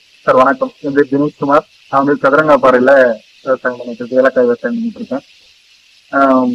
sir வணக்கம் என் பேர் தினேஷ்குமார் நான் வந்து சதுரங்காப்பாறையில விவசாயம் பண்ணிட்டு இருக்கேன் ஏலக்காய் விவசாயம் பண்ணிட்டு இருக்கேன் ஆம்,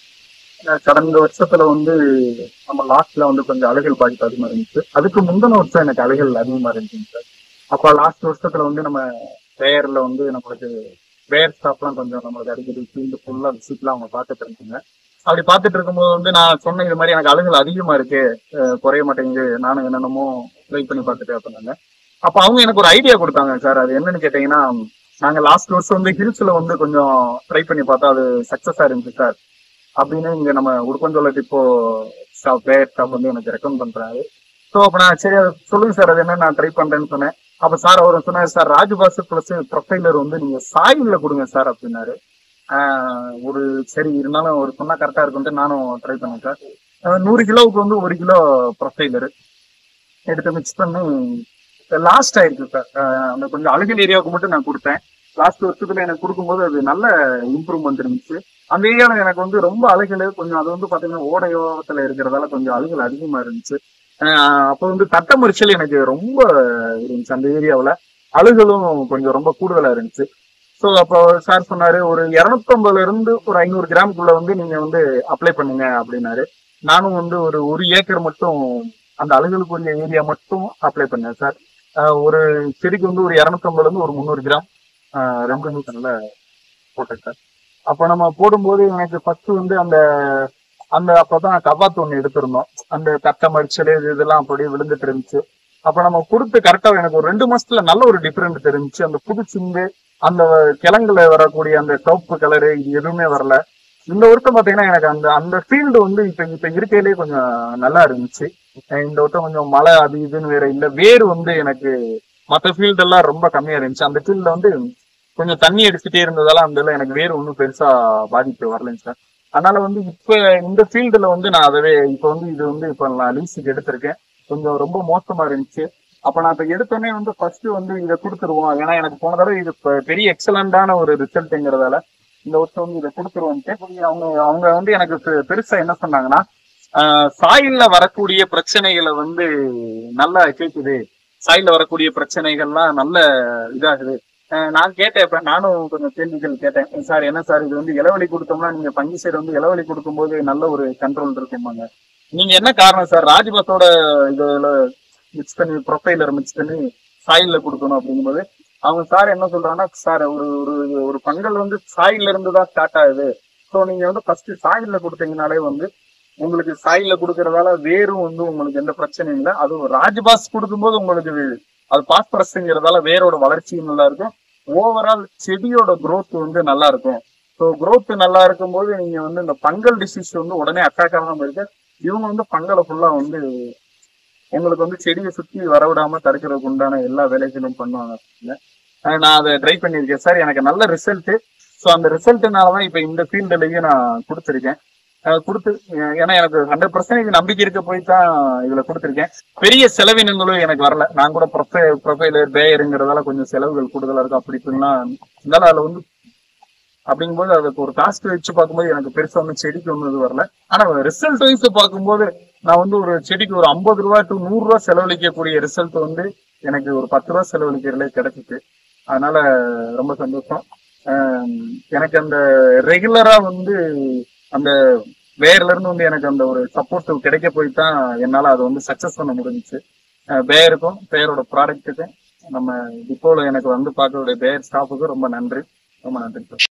நான் கடந்த வருஷத்துல வந்து நம்ம லாஸ்ட்ல வந்து கொஞ்சம் அலைகள் பாதிப்பு அதிகமா இருந்துச்சு அதுக்கு முந்தின வருஷம் எனக்கு அலைகள் அதிகமா இருந்துச்சுங்க சார் அப்ப லாஸ்ட் வருஷத்துல வந்து நம்ம வேர்ல வந்து நம்மளுக்கு வேர் ஸ்டாப்லாம் கொஞ்சம் நம்மளுக்கு அடிக்கடி ஃபீல்டு ஃபுல்லா விசிட்லாம் அவங்க பார்த்துட்டு இருந்தாங்க அப்படி பார்த்துட்டு இருக்கும்போது வந்து நான் சொன்ன இது மாதிரி எனக்கு அலைகள் அதிகமா இருக்கு அஹ் குறைய மாட்டேங்குது நானும் என்னென்னமோ ட்ரை பண்ணி பார்த்துட்டு அப்படின்னாங்க அப்ப அவங்க எனக்கு ஒரு ஐடியா கொடுத்தாங்க சார் அது என்னன்னு கேட்டீங்கன்னா நாங்க லாஸ்ட் வருஷம் வந்து ஹில்ஸ்ல வந்து கொஞ்சம் ட்ரை பண்ணி பார்த்தா அது சக்சஸா இருந்துச்சு சார் அப்படின்னு இங்க நம்ம Udumbanchola depot stop where stop வந்து எனக்கு ரெக்கமெண்ட் பண்றாரு ஸோ அப்ப நான் சரி அது சொல்லுங்க சார் அது என்ன நான் ட்ரை பண்றேன்னு சொன்னேன் அப்ப சார் அவர் சொன்னார் சார் ராஜபாஸ் பிளஸ் ப்ரொஃபைலர் வந்து நீங்க சாயில்ல கொடுங்க சார் அப்படின்னாரு ஆஹ் ஒரு சரி இருந்தாலும் அவர் சொன்னா கரெக்டா இருக்குன்ட்டு நானும் ட்ரை பண்ணேன் சார் ஆஹ் நூறு கிலோவுக்கு வந்து ஒரு கிலோ ப்ரொஃபைலர் எடுத்து மிக்ஸ் பண்ணி லாஸ்ட் ஆயிருக்கு சார் ஆஹ் அந்த கொஞ்சம் அழுகல் ஏரியாவுக்கு மட்டும் நான் கொடுத்தேன் லாஸ்ட் வருஷத்துல எனக்கு கொடுக்கும்போது அது நல்ல இம்ப்ரூவ்மெண்ட் இருந்துச்சு அந்த ஏரியாவில் எனக்கு வந்து ரொம்ப அழுகல் கொஞ்சம் அது வந்து பாத்தீங்கன்னா ஓடையோரத்துல இருக்கிறதால கொஞ்சம் அழுகல் அதிகமா இருந்துச்சு ஆஹ் அப்போ வந்து தட்ட முறிச்சல் எனக்கு ரொம்ப இருந்துச்சு அந்த ஏரியாவில் அழுகலும் கொஞ்சம் ரொம்ப கூடுதலா இருந்துச்சு ஸோ அப்போ சார் சொன்னாரு ஒரு இரநூத்தம்பதுல இருந்து ஒரு ஐநூறு கிராமுக்குள்ள வந்து நீங்க வந்து அப்ளை பண்ணுங்க அப்படின்னாரு நானும் வந்து ஒரு ஒரு ஏக்கர் மட்டும் அந்த அழுகலுக்குரிய ஏரியா மட்டும் அப்ளை பண்ணேன் சார் ஆஹ் ஒரு செடிக்கு வந்து ஒரு இரநூத்தம்பதுல இருந்து ஒரு முந்நூறு கிராம் ஆஹ் ரெண்டு மீட்டர்ல போட்டேன் சார் அப்போ நம்ம போடும்போது எனக்கு ஃபர்ஸ்ட் வந்து அந்த அந்த அப்பதான் கபாத் ஒன்று எடுத்திருந்தோம் அந்த தட்டை மறிச்சல் இது இதெல்லாம் அப்படியே விழுந்துட்டு இருந்துச்சு அப்ப நம்ம கொடுத்து கரெக்டா எனக்கு ஒரு ரெண்டு மாசத்துல நல்ல ஒரு டிஃபரெண்ட் தெரிஞ்சுச்சு அந்த புது சிந்து அந்த கிழங்குல வரக்கூடிய அந்த சிவப்பு கலரு இது எதுவுமே வரல இந்த வருஷம் பாத்தீங்கன்னா எனக்கு அந்த அந்த ஃபீல்டு வந்து இப்ப இப்ப இருக்கையிலே கொஞ்சம் நல்லா இருந்துச்சு அஹ் இந்த வருஷம் கொஞ்சம் மழை அது இதுன்னு வேற இல்ல வேர் வந்து எனக்கு மத்த ஃபீல்டு எல்லாம் ரொம்ப கம்மியா இருந்துச்சு அந்த ஃபீல்ட்ல வந்து கொஞ்சம் தண்ணி அடிச்சுட்டே இருந்ததால அந்த இதுல எனக்கு வேர் ஒன்றும் பெருசா பாதிப்பு வரலைங்க சார் அதனால வந்து இப்ப இந்த ஃபீல்டுல வந்து நான் அதவே இப்ப வந்து இது வந்து இப்ப நான் லீஸுக்கு எடுத்திருக்கேன் கொஞ்சம் ரொம்ப மோசமா இருந்துச்சு அப்ப நான் இப்ப எடுத்தோடனே வந்து ஃபர்ஸ்ட் வந்து இதை கொடுத்துருவோம் ஏன்னா எனக்கு போன தடவை இது இப்ப பெரிய எக்ஸலண்டான ஒரு ரிசல்ட்ங்கிறதால இந்த வருஷம் வந்து இதை கொடுத்துருவோம்ட்டு அவங்க அவங்க வந்து எனக்கு பெ- பெருசா என்ன சொன்னாங்கன்னா சாயில்ல வரக்கூடிய பிரச்சனைகளை வந்து நல்லா கேக்குது சாயில்ல வரக்கூடிய பிரச்சனைகள்லாம் நல்ல இதாகுது அஹ் நான் கேட்டேன் இப்ப நானும் கொஞ்சம் கேள்விகள் கேட்டேன் சார் என்ன சார் இது வந்து இளவழி கொடுத்தோம்னா நீங்க பங்கி சைடு வந்து இளவழி கொடுக்கும்போது நல்ல ஒரு கண்ட்ரோல் இருக்குமாங்க நீங்க என்ன காரணம் சார் ராஜ்பத்தோட இதுல மிக்ஸ் பண்ணி ப்ரொஃபைலர் மிக்ஸ் பண்ணி சாயில்ல கொடுக்கணும் அப்படிங்கும்போது அவங்க சார் என்ன சொல்றாங்கன்னா சார் ஒரு ஒரு ஒரு பங்கல் வந்து சாயில்ல இருந்து தான் ஸ்டார்ட் ஆகுது ஸோ நீங்க வந்து ஃபர்ஸ்ட் சாயில்ல கொடுத்தீங்கனாலே வந்து உங்களுக்கு சாயில்ல கொடுக்கறதால வேரும் வந்து உங்களுக்கு எந்த பிரச்சனையும் இல்லை அதுவும் ராஜ்பாஸ் கொடுக்கும்போது உங்களுக்கு அது பாஸ்பரஸ்ங்கிறதால வேரோட வளர்ச்சியும் நல்லா இருக்கும் ஓவரால் செடியோட growth வந்து நல்லா இருக்கும் ஸோ growth நல்லா இருக்கும்போது நீங்க வந்து இந்த பங்கல் டிசீஸ் வந்து உடனே அட்டாக் ஆகாம இருக்கு இவங்க வந்து பங்கலை ஃபுல்லா வந்து உங்களுக்கு வந்து செடியை சுத்தி வரவிடாம தடுக்கிறதுக்கு உண்டான எல்லா வேலைகளும் பண்ணுவாங்க அஹ் நான் அதை ட்ரை பண்ணியிருக்கேன் சார் எனக்கு நல்ல ரிசல்ட் ஸோ அந்த ரிசல்ட்னால தான் இப்போ இந்த ஃபீல்டுலயும் நான் கொடுத்துருக்கேன் அஹ் கொடுத்து அஹ் ஏன்னா எனக்கு ஹண்ட்ரட் பர்சன்டேஜ் நம்பிக்கை இருக்க போய் தான் இதுல கொடுத்துருக்கேன் பெரிய செலவினங்களும் எனக்கு வரல நான் கூட ப்ரொஃபை ப்ரொஃபைலர் பேயருங்கிறதால கொஞ்சம் செலவுகள் கூடுதலா இருக்கும் அப்படி இப்படிலாம் இருந்தாலும் அதுல வந்து அப்படிங்கும்போது அதுக்கு ஒரு காஸ்ட் வச்சு பார்க்கும்போது எனக்கு பெருசா ஒன்றும் செடிக்கு ஒன்றும் இது வரல ஆனா ரிசல்ட் வைஸ் பார்க்கும்போது நான் வந்து ஒரு செடிக்கு ஒரு ஐம்பது ரூபா டு நூறு ரூபா செலவழிக்கக்கூடிய ரிசல்ட் வந்து எனக்கு ஒரு பத்து ரூபா செலவழிக்கிறதுல கிடைச்சிச்சு அதனால ரொம்ப சந்தோஷம் ஆஹ் எனக்கு அந்த ரெகுலரா வந்து அந்த வேர்ல இருந்து வந்து எனக்கு அந்த ஒரு சப்போர்ட் கிடைக்க போய் தான் என்னால அதை வந்து சக்சஸ் பண்ண முடிஞ்சுச்சு பேருக்கும் பேரோட ப்ராடக்ட்டுக்கும் நம்ம டிப்போல எனக்கு வந்து பார்க்கக்கூடிய பேர் ஸ்டாஃபுக்கும் ரொம்ப நன்றி ரொம்ப நன்றி சார்